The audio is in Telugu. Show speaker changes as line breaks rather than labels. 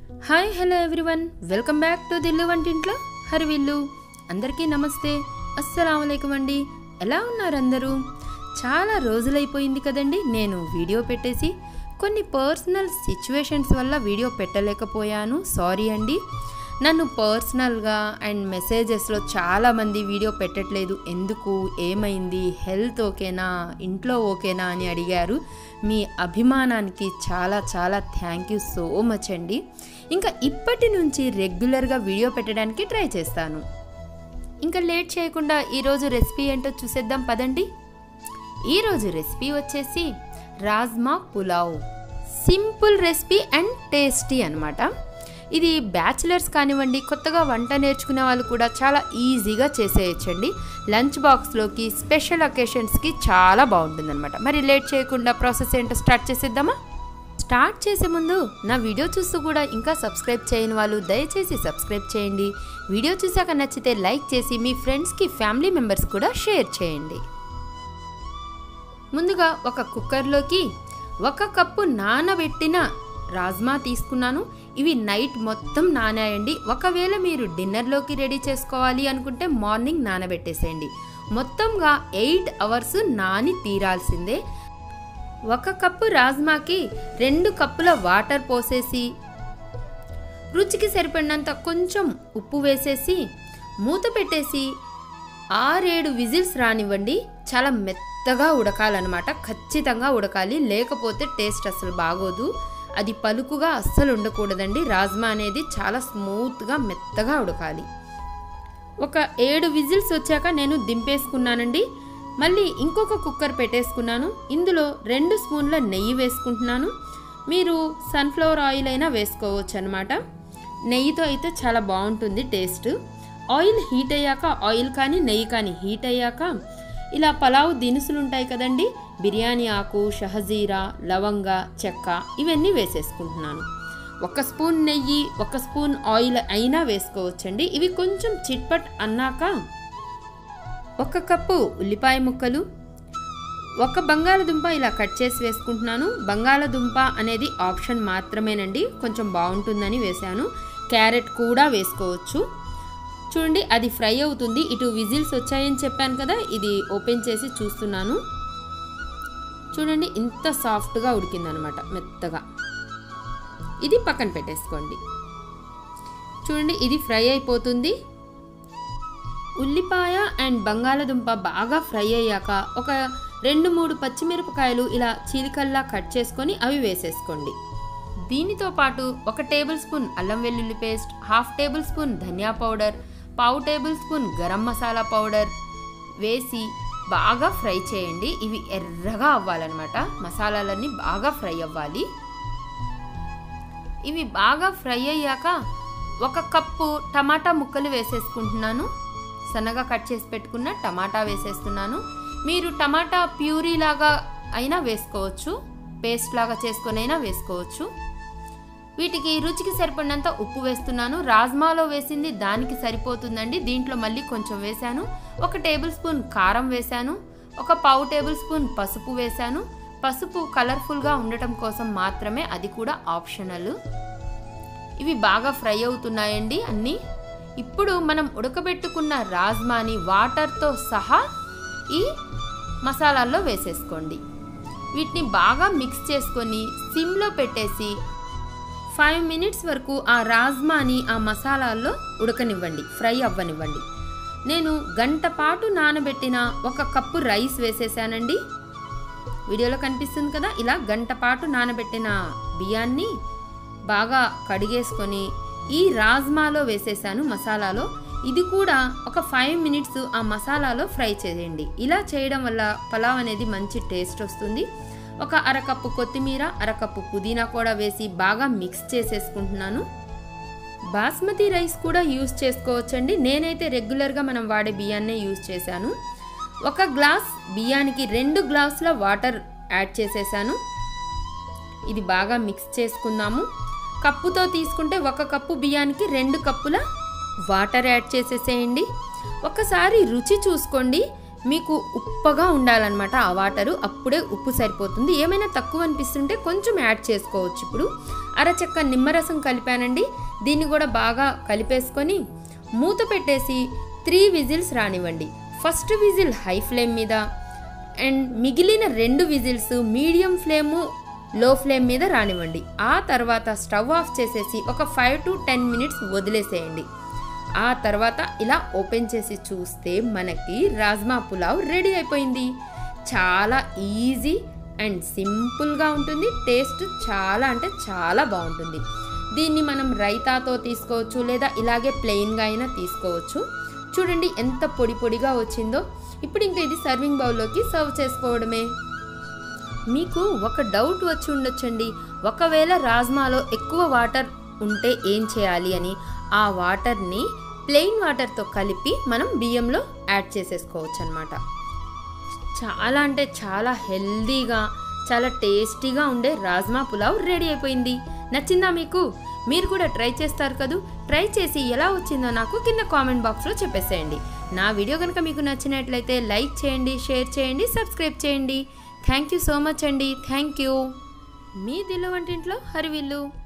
hi hello everyone welcome back to Dillu వంటింట్లో హరివిల్లు అందరికీ నమస్తే అస్సలం అండి ఎలా ఉన్నారు అందరూ చాలా రోజులైపోయింది కదండి నేను వీడియో పెట్టేసి కొన్ని పర్సనల్ సిచ్యువేషన్స్ వల్ల వీడియో పెట్టలేకపోయాను సారీ అండి నన్ను పర్సనల్గా అండ్ మెసేజెస్లో చాలామంది వీడియో పెట్టట్లేదు ఎందుకు ఏమైంది హెల్త్ ఓకేనా ఇంట్లో ఓకేనా అని అడిగారు మీ అభిమానానికి చాలా చాలా థ్యాంక్ యూ సో మచ్ అండి ఇంకా ఇప్పటి నుంచి రెగ్యులర్గా వీడియో పెట్టడానికి ట్రై చేస్తాను ఇంకా లేట్ చేయకుండా ఈరోజు రెసిపీ ఏంటో చూసేద్దాం పదండి ఈరోజు రెసిపీ వచ్చేసి rajma pulao simple recipe and tasty అనమాట ఇది బ్యాచిలర్స్ కానివ్వండి కొత్తగా వంట నేర్చుకునే వాళ్ళు కూడా చాలా ఈజీగా చేసేయచ్చండి లంచ్ బాక్స్లోకి స్పెషల్ అకేషన్స్కి చాలా బాగుంటుందన్నమాట మరి లేట్ చేయకుండా ప్రాసెస్ ఏంటో స్టార్ట్ చేసేద్దామా స్టార్ట్ చేసే ముందు నా వీడియో చూస్తూ కూడా ఇంకా సబ్స్క్రైబ్ చేయని వాళ్ళు దయచేసి సబ్స్క్రైబ్ చేయండి వీడియో చూసాక నచ్చితే లైక్ చేసి మీ ఫ్రెండ్స్కి ఫ్యామిలీ మెంబర్స్ కూడా షేర్ చేయండి ముందుగా ఒక కుక్కర్లోకి ఒక కప్పు నానబెట్టిన రాజ్మా తీసుకున్నాను ఇవి నైట్ మొత్తం నానాయండి ఒకవేళ మీరు డిన్నర్లోకి రెడీ చేసుకోవాలి అనుకుంటే మార్నింగ్ నానబెట్టేసేయండి మొత్తంగా ఎయిట్ అవర్స్ నాని తీరాల్సిందే ఒక కప్పు రాజ్మాకి రెండు కప్పుల వాటర్ పోసేసి రుచికి సరిపడినంత కొంచెం ఉప్పు వేసేసి మూత పెట్టేసి ఆరేడు విజిల్స్ రానివ్వండి చాలా మెత్తగా ఉడకాలన్నమాట ఖచ్చితంగా ఉడకాలి లేకపోతే టేస్ట్ అసలు బాగోదు అది పలుకుగా అస్సలు ఉండకూడదండి రాజ్మా అనేది చాలా స్మూత్గా మెత్తగా ఉడకాలి ఒక ఏడు విజిల్స్ వచ్చాక నేను దింపేసుకున్నానండి మళ్ళీ ఇంకొక కుక్కర్ పెట్టేసుకున్నాను ఇందులో రెండు స్పూన్ల నెయ్యి వేసుకుంటున్నాను మీరు సన్ఫ్లవర్ ఆయిల్ అయినా వేసుకోవచ్చు అనమాట నెయ్యితో అయితే చాలా బాగుంటుంది టేస్ట్ ఆయిల్ హీట్ అయ్యాక ఆయిల్ కానీ నెయ్యి కానీ హీట్ అయ్యాక ఇలా పలావ్ దినుసులు ఉంటాయి కదండి బిర్యానీ ఆకు షహజీరా లవంగ చెక్క ఇవన్నీ వేసేసుకుంటున్నాను ఒక స్పూన్ నెయ్యి ఒక స్పూన్ ఆయిల్ అయినా వేసుకోవచ్చండి ఇవి కొంచెం చిట్పట్ అన్నాక ఒక కప్పు ఉల్లిపాయ ముక్కలు ఒక బంగాళదుంప ఇలా కట్ చేసి వేసుకుంటున్నాను బంగాళదుంప అనేది ఆప్షన్ మాత్రమేనండి కొంచెం బాగుంటుందని వేశాను క్యారెట్ కూడా వేసుకోవచ్చు చూడండి అది ఫ్రై అవుతుంది ఇటు విజిల్స్ వచ్చాయని చెప్పాను కదా ఇది ఓపెన్ చేసి చూస్తున్నాను చూడండి ఇంత సాఫ్ట్గా ఉడికిందనమాట మెత్తగా ఇది పక్కన పెట్టేసుకోండి చూడండి ఇది ఫ్రై అయిపోతుంది ఉల్లిపాయ అండ్ బంగాళదుంప బాగా ఫ్రై అయ్యాక ఒక రెండు మూడు పచ్చిమిరపకాయలు ఇలా చీలికల్లా కట్ చేసుకొని అవి వేసేసుకోండి దీనితో పాటు ఒక టేబుల్ స్పూన్ అల్లం వెల్లుల్లి పేస్ట్ హాఫ్ టేబుల్ స్పూన్ ధనియా పౌడర్ పావు tablespoon garam masala powder వేసి బాగా ఫ్రై చేయండి ఇవి ఎర్రగా అవ్వాలన్నమాట మసాలాలన్నీ బాగా ఫ్రై అవ్వాలి ఇవి బాగా ఫ్రై అయ్యాక ఒక కప్పు టమాటా ముక్కలు వేసేసుకుంటున్నాను సన్నగా కట్ చేసి పెట్టుకున్న టమాటా వేసేస్తున్నాను మీరు టమాటా ప్యూరీ లాగా అయినా వేసుకోవచ్చు పేస్ట్ లాగా చేసుకొని అయినా వేసుకోవచ్చు వీటికి రుచికి సరిపడినంత ఉప్పు వేస్తున్నాను రాజ్మాలో వేసింది దానికి సరిపోతుందండి దీంట్లో మళ్ళీ కొంచెం వేశాను ఒక టేబుల్ స్పూన్ కారం వేశాను ఒక పావు టేబుల్ స్పూన్ పసుపు వేశాను పసుపు కలర్ఫుల్గా ఉండటం కోసం మాత్రమే అది కూడా ఆప్షనల్ ఇవి బాగా ఫ్రై అవుతున్నాయండి అన్నీ ఇప్పుడు మనం ఉడకబెట్టుకున్న రాజ్మాని వాటర్తో సహా ఈ మసాలాల్లో వేసేసుకోండి వీటిని బాగా మిక్స్ చేసుకొని సిమ్లో పెట్టేసి ఫైవ్ మినిట్స్ వరకు ఆ రాజ్మాని ఆ మసాలాల్లో ఉడకనివ్వండి ఫ్రై అవ్వనివ్వండి నేను గంట పాటు నానబెట్టిన ఒక కప్పు రైస్ వేసేసానండి వీడియోలో కనిపిస్తుంది కదా ఇలా గంట పాటు నానబెట్టిన బియ్యాన్ని బాగా కడిగేసుకొని ఈ రాజ్మాలో వేసేసాను మసాలాలో ఇది కూడా ఒక ఫైవ్ మినిట్స్ ఆ మసాలాలో ఫ్రై చేయండి ఇలా చేయడం వల్ల పలావ్ అనేది మంచి టేస్ట్ వస్తుంది ఒక అరకప్పు కొత్తిమీర అరకప్పు పుదీనా కూడా వేసి బాగా మిక్స్ చేసేసుకుంటున్నాను బాస్మతి రైస్ కూడా యూస్ చేసుకోవచ్చండి నేనైతే రెగ్యులర్గా మనం వాడే బియ్యాన్నే యూస్ చేశాను ఒక గ్లాస్ బియ్యానికి రెండు గ్లాసుల వాటర్ యాడ్ చేసేసాను ఇది బాగా మిక్స్ చేసుకుందాము కప్పుతో తీసుకుంటే ఒక కప్పు బియ్యానికి రెండు కప్పుల వాటర్ యాడ్ చేసేసేయండి ఒకసారి రుచి చూసుకోండి మీకు ఉప్పగా ఉండాలన్నమాట ఆ వాటరు అప్పుడే ఉప్పు సరిపోతుంది ఏమైనా తక్కువ అనిపిస్తుంటే కొంచెం యాడ్ చేసుకోవచ్చు ఇప్పుడు అరచక్క నిమ్మరసం కలిపానండి దీన్ని కూడా బాగా కలిపేసుకొని మూత పెట్టేసి త్రీ విజిల్స్ రానివ్వండి ఫస్ట్ విజిల్ హై ఫ్లేమ్ మీద అండ్ మిగిలిన రెండు విజిల్స్ మీడియం ఫ్లేము లో ఫ్లేమ్ మీద రానివ్వండి ఆ తర్వాత స్టవ్ ఆఫ్ చేసేసి ఒక ఫైవ్ టు టెన్ మినిట్స్ వదిలేసేయండి ఆ తర్వాత ఇలా ఓపెన్ చేసి చూస్తే మనకి రాజ్మా పులావ్ రెడీ అయిపోయింది చాలా ఈజీ అండ్ సింపుల్గా ఉంటుంది టేస్ట్ చాలా అంటే చాలా బాగుంటుంది దీన్ని మనం రైతాతో తీసుకోవచ్చు లేదా ఇలాగే ప్లెయిన్గా అయినా తీసుకోవచ్చు చూడండి ఎంత పొడి పొడిగా వచ్చిందో ఇప్పుడు ఇంకా ఇది సర్వింగ్ బౌల్లోకి సర్వ్ చేసుకోవడమే మీకు ఒక డౌట్ వచ్చి ఉండొచ్చండి ఒకవేళ రాజ్మాలో ఎక్కువ వాటర్ ఉంటే ఏం చేయాలి అని ఆ వాటర్ని ప్లెయిన్ వాటర్తో కలిపి మనం బియ్యంలో యాడ్ చేసేసుకోవచ్చు అనమాట చాలా అంటే చాలా హెల్దీగా చాలా టేస్టీగా ఉండే రాజ్మా పులావ్ రెడీ అయిపోయింది నచ్చిందా మీకు మీరు కూడా ట్రై చేస్తారు కదూ ట్రై చేసి ఎలా వచ్చిందో నాకు కింద కామెంట్ బాక్స్లో చెప్పేసేయండి నా వీడియో కనుక మీకు నచ్చినట్లయితే లైక్ చేయండి షేర్ చేయండి సబ్స్క్రైబ్ చేయండి థ్యాంక్ యూ సో మచ్ అండి థ్యాంక్ యూ మీ దిల్లు వంటింట్లో హరివిల్లు